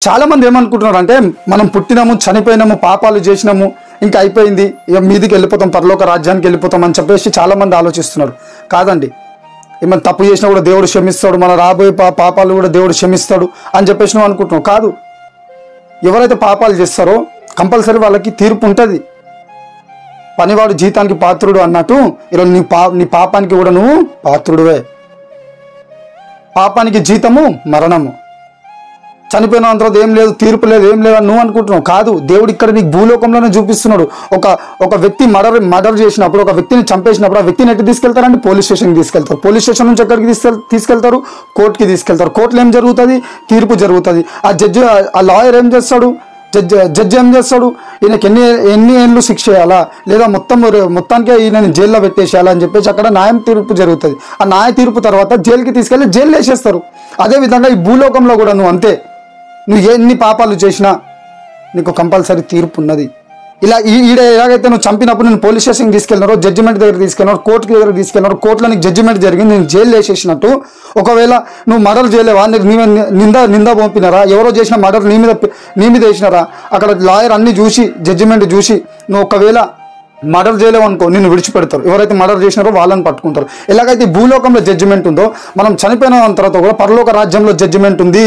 చాలా మంది ఏమనుకుంటున్నారు అంటే మనం పుట్టినాము చనిపోయినాము పాపాలు చేసినాము ఇంకా అయిపోయింది ఇక మీదికి వెళ్ళిపోతాం పరలోక రాజ్యానికి వెళ్ళిపోతాం అని చెప్పేసి చాలా మంది ఆలోచిస్తున్నారు కాదండి ఏమైనా తప్పు చేసినా కూడా దేవుడు క్షమిస్తాడు మన రాబోయే పా పాపాలు కూడా దేవుడు క్షమిస్తాడు అని చెప్పేసి నువ్వు అనుకుంటున్నావు కాదు ఎవరైతే పాపాలు చేస్తారో కంపల్సరీ వాళ్ళకి తీర్పు ఉంటుంది పనివాడు జీతానికి పాత్రుడు అన్నట్టు ఈరోజు నీ పా నీ పాపానికి కూడా నువ్వు పాత్రుడువే పాపానికి జీతము మరణము చనిపోయిన తర్వాత ఏం లేదు తీర్పు లేదు ఏం లేదు అని నువ్వు అనుకుంటున్నావు కాదు దేవుడు ఇక్కడ నీకు భూలోకంలోనే చూపిస్తున్నాడు ఒక ఒక వ్యక్తి మర్డర్ మర్డర్ చేసినప్పుడు ఒక వ్యక్తిని చంపేసినప్పుడు ఆ వ్యక్తిని ఎట్టి తీసుకెళ్తారండి పోలీస్ స్టేషన్కి తీసుకెళ్తారు పోలీస్ స్టేషన్ నుంచి ఎక్కడికి తీసుకెళ్ తీసుకెళ్తారు కోర్టుకి తీసుకెళ్తారు కోర్టులో ఏం జరుగుతుంది తీర్పు జరుగుతుంది ఆ జడ్జి ఆ లాయర్ ఏం చేస్తాడు జడ్జి జడ్జి ఏం చేస్తాడు ఈయనకి ఎన్ని ఎన్ని ఏళ్ళు శిక్ష చేయాలా లేదా మొత్తం మొత్తానికే ఈయనని జైల్లో పెట్టేసేయాలా అని చెప్పేసి అక్కడ న్యాయం తీర్పు జరుగుతుంది ఆ న్యాయ తీర్పు తర్వాత జైలుకి తీసుకెళ్ళి జైలు వేసేస్తారు అదేవిధంగా ఈ భూలోకంలో కూడా నువ్వు అంతే నువ్వు ఎన్ని పాపాలు చేసినా నీకు కంపల్సరీ తీర్పు ఉన్నది ఇలా ఈ ఈడ ఎలాగైతే నువ్వు చంపినప్పుడు నేను పోలీస్ స్టేషన్కి తీసుకెళ్ళినారో జడ్జిమెంట్ దగ్గర తీసుకెళ్ళినారు కోర్టుకి దగ్గర తీసుకెళ్ళినారు కోర్టులో నీకు జడ్జిమెంట్ జరిగింది నేను జైలు వేసేసినట్టు ఒకవేళ నువ్వు మర్డర్ చేయలేవా నీకు నీ మీద నింద నింద పంపినారా ఎవరో చేసిన మర్డర్ నీ మీద నీ మీద వేసినారా అక్కడ లాయర్ అన్ని చూసి జడ్జిమెంట్ చూసి నువ్వు ఒకవేళ మర్డర్ చేయలేవు అనుకో నిన్ను విడిచిపెడతారు ఎవరైతే మర్డర్ చేసినారో వాళ్ళని పట్టుకుంటారు ఎలాగైతే ఈ భూలోకంలో జడ్జిమెంట్ ఉందో మనం చనిపోయిన తర్వాత కూడా పరలోక రాజ్యంలో జడ్జిమెంట్ ఉంది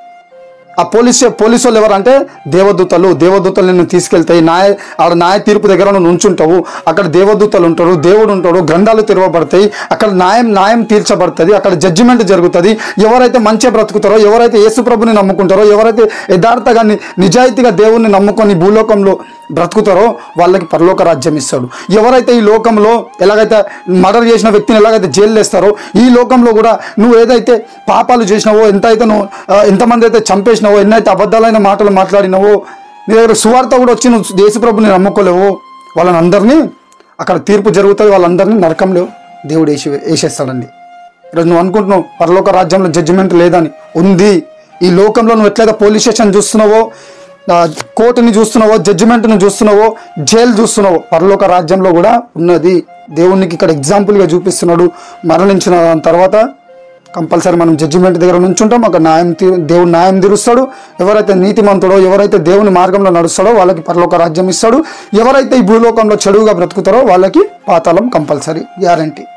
ఆ పోలీస్ పోలీసు వాళ్ళు ఎవరంటే దేవదూతలు దేవదూతలు నిన్ను తీసుకెళ్తాయి న్యాయ ఆడ న్యాయ తీర్పు దగ్గర నువ్వు నుంచుంటావు అక్కడ దేవదూతలు ఉంటారు దేవుడు ఉంటాడు గ్రంథాలు తెరవబడతాయి అక్కడ న్యాయం న్యాయం తీర్చబడుతుంది అక్కడ జడ్జిమెంట్ జరుగుతుంది ఎవరైతే మంచిగా బ్రతుకుతారో ఎవరైతే యేసుప్రభుని నమ్ముకుంటారో ఎవరైతే యథార్థంగా ని- నిజాయితీగా దేవుణ్ణి నమ్ముకొని భూలోకంలో బ్రతుకుతారో వాళ్ళకి పరలోక రాజ్యం ఇస్తాడు ఎవరైతే ఈ లోకంలో ఎలాగైతే మర్డర్ చేసిన వ్యక్తిని ఎలాగైతే జైలు వేస్తారో ఈ లోకంలో కూడా నువ్వు ఏదైతే పాపాలు చేసినావో ఎంతైతే నువ్వు ఆ, ఎంతమంది అయితే చంపేసినావో ఎన్నైతే అబద్ధాలైన మాటలు మాట్లాడినావో నీ దగ్గర సువార్త కూడా వచ్చి నువ్వు దేశప్రభుని నమ్ముకోలేవు వాళ్ళని అందరినీ అక్కడ తీర్పు జరుగుతుంది వాళ్ళందరినీ నరకంలో దేవుడు వేసి వేసేస్తాడండి ఈరోజు నువ్వు అనుకుంటున్నావు పరలోక రాజ్యంలో జడ్జిమెంట్ లేదని ఉంది ఈ లోకంలో నువ్వు ఎట్లయితే పోలీస్ స్టేషన్ చూస్తున్నావో ఆ, కోర్టుని చూస్తున్నావో జడ్జిమెంట్ని చూస్తున్నావో జైలు చూస్తున్నావో పరలోక రాజ్యంలో కూడా ఉన్నది దేవునికి ఇక్కడ ఎగ్జాంపుల్గా చూపిస్తున్నాడు మరణించిన తర్వాత కంపల్సరీ మనం జడ్జిమెంట్ దగ్గర నుంచుంటాం అక్కడ న్యాయం తీ దేవుడు న్యాయం తీరుస్తాడు ఎవరైతే నీతిమంతుడో ఎవరైతే దేవుని మార్గంలో నడుస్తాడో వాళ్ళకి పరలోక రాజ్యం ఇస్తాడు ఎవరైతే ఈ భూలోకంలో చెడుగా బ్రతుకుతారో వాళ్ళకి పాతాళం కంపల్సరీ గ్యారంటీ